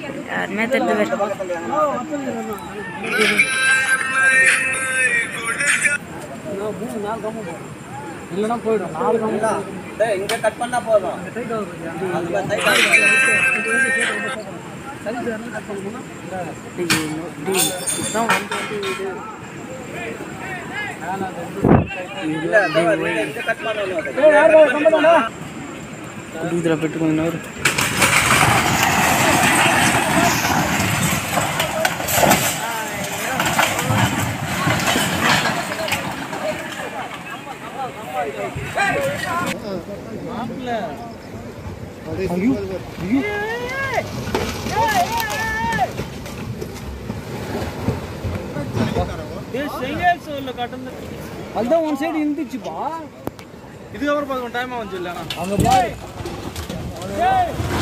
யாருமே தெரிஞ்சது இல்லைன்னா போயிடும் நாலு கம்பு டேய் இங்க கட் பண்ணா போதும் அதுல tight ஆகுது. இல்ல இதோ நீங்க இங்க கட் பண்ணணும் அதை. இதில் பெట్టుக்கோங்க அதுதான் ஒன் சைடு இருந்துச்சுப்பா இதுக்கப்புறம் பார்த்து டைம் ஆச்சு இல்லைண்ணா அங்க பாரு